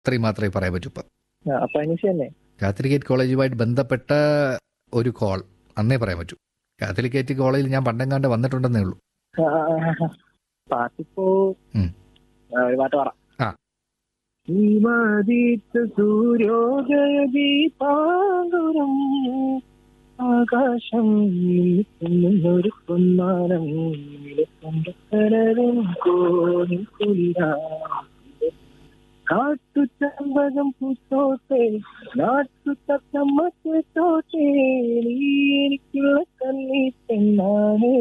അത്രയും മാത്രമേ പറയാൻ പറ്റൂ ഇപ്പം ആ, അപ്പൊ അനീഷ് തന്നെ കാത്തലിക്കേറ്റ് കോളേജുമായിട്ട് ബന്ധപ്പെട്ട ഒരു കോൾ അന്നേ പറയാൻ പറ്റൂ കാത്തലിക്കേറ്റ് കോളേജിൽ ഞാൻ പണ്ടെങ്ങാണ്ട് വന്നിട്ടുണ്ടെന്നേ ഉള്ളൂ ആ, ആ, ആ, ആ. പാട്ടിപ്പോ ഉം. ആ, ഒരു പാട്ട് പറ ആ. ഈ മതിച്ച സൂര്യോദയ ദീപാങ്കുരം ആകാശം ഒരു പൊന്മാനം കണ്ടരും കോണി കുളിരാ കാട്ടു ചമ്പകം പൂത്തോട്ടെ നാട്ടു തത്തമ്മ കേട്ടോട്ടെ നീ എനിക്കുള്ള കണ്ണീ പെണ്ണാണേ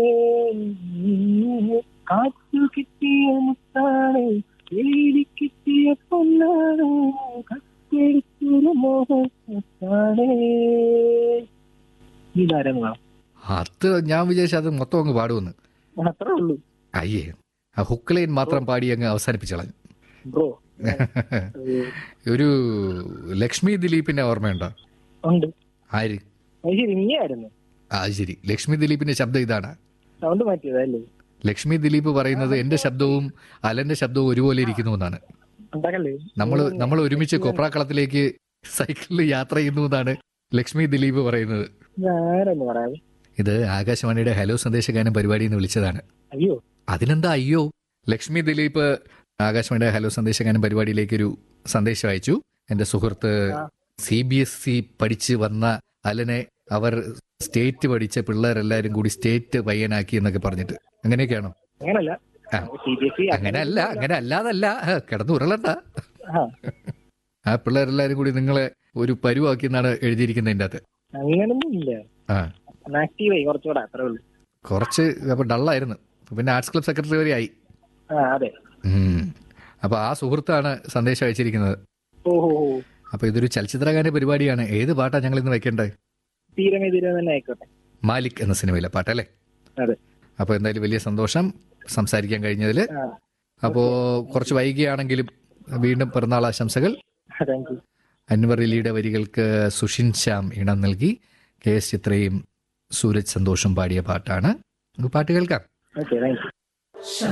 കാറ്റു കിട്ടിയ മുത്താണ് എഴുതി കിട്ടിയ പൊന്നാണ് കത്തെടുത്തൊരു മോഹത്താണേ ഇതാരെന്ന് കാണാം അത് ഞാൻ വിചാരിച്ചു അത് മൊത്തം അങ്ങ് പാടുമെന്ന് അത്രേ ഉള്ളൂ അയ്യേ ആ ഹുക്ലൈൻ മാത്രം പാടി അങ്ങ് അവസാനിപ്പിച്ചു കളഞ്ഞു ബ്രോ ഒരു ലക്ഷ്മി ദിലീപിന്റെ ഓർമ്മയുണ്ടോ ഉണ്ട് ആര് അത് ശരി നീയായിരുന്നു ആ അത് ശരി ലക്ഷ്മി ദിലീപിന്റെ ശബ്ദം ഇതാണ് സൗണ്ട് മാറ്റിയതല്ലേ ലക്ഷ്മി ദിലീപ് പറയുന്നത് എന്റെ ശബ്ദവും അലന്റെ ശബ്ദവും ഒരുപോലെ ഇരിക്കുന്നു എന്നാണ് ഉണ്ടാക്കല്ലേ നമ്മൾ നമ്മൾ ഒരുമിച്ച് കൊപ്രാക്കളത്തിലേക്ക് സൈക്കിളിൽ യാത്ര ചെയ്യുന്നു എന്നാണ് ലക്ഷ്മി ദിലീപ് പറയുന്നത് ആരെന്ന് പറയാം ഇത് ആകാശവാണിയുടെ ഹലോ സന്ദേശഗാനം പരിപാടി എന്ന് വിളിച്ചതാണ് അയ്യോ അതിനെന്താ അയ്യോ ലക്ഷ്മി ദിലീപ് ആകാശവാണിയുടെ ഹലോ സന്ദേശഗാനം പരിപാടിയിലേക്ക് ഒരു സന്ദേശം അയച്ചു എന്റെ സുഹൃത്ത് ആ. സി ബി എസ് ഇ പഠിച്ച് വന്ന അലനെ അവർ സ്റ്റേറ്റ് പഠിച്ച പിള്ളേരെല്ലാരും കൂടി സ്റ്റേറ്റ് പയ്യനാക്കി എന്നൊക്കെ പറഞ്ഞിട്ട് അങ്ങനെയൊക്കെയാണോ അങ്ങനല്ല ആ. സി ബി എസ് ഇ അങ്ങനെ അല്ല അങ്ങനെ അല്ലാതല്ല ആ, കിടന്നു ഉരുളണ്ട ആ ആ പിള്ളേരെല്ലാരും കൂടി നിങ്ങളെ ഒരു പരുവാക്കി എന്നാണ് എഴുതിയിരിക്കുന്നതിൻ്റെ അകത്ത് അങ്ങനൊന്നും ഇല്ല ആ ആക്റ്റീവായി കുറച്ചുകൂടെ അത്രേ ഉള്ളൂ കുറച്ച് അപ്പൊ ഡള്ളായിരുന്നു അപ്പൊ പിന്നെ ആർട്സ് ക്ലബ് സെക്രട്ടറി വരെ ആയി ആ അതെ ഉം. അപ്പൊ ആ സുഹൃത്താണ് സന്ദേശം അയച്ചിരിക്കുന്നത് ഓഹോ അപ്പൊ ഇതൊരു ചലച്ചിത്രഗാന പരിപാടിയാണ് ഏത് പാട്ടാ ഞങ്ങൾ ഇന്ന് വെക്കേണ്ടത് തീരമേ തീരമേ തന്നെ ആയിക്കോട്ടെ മാലിക് എന്ന സിനിമയിലെ പാട്ടല്ലേ അതെ അപ്പൊ എന്തായാലും വലിയ സന്തോഷം സംസാരിക്കാൻ കഴിഞ്ഞതിൽ ആ അപ്പോ കുറച്ച് വൈകിയാണെങ്കിലും വീണ്ടും പിറന്നാൾ ആശംസകൾ താങ്ക് യു അൻവർ അലിയുടെ വരികൾക്ക് സുഷിൻ ശ്യാം ഇണം നൽകി കെ എസ് ചിത്രയും സൂരജ് സന്തോഷം പാടിയ പാട്ടാണ് നമുക്ക് പാട്ട് കേൾക്കാം ഓക്കെ താങ്ക് യു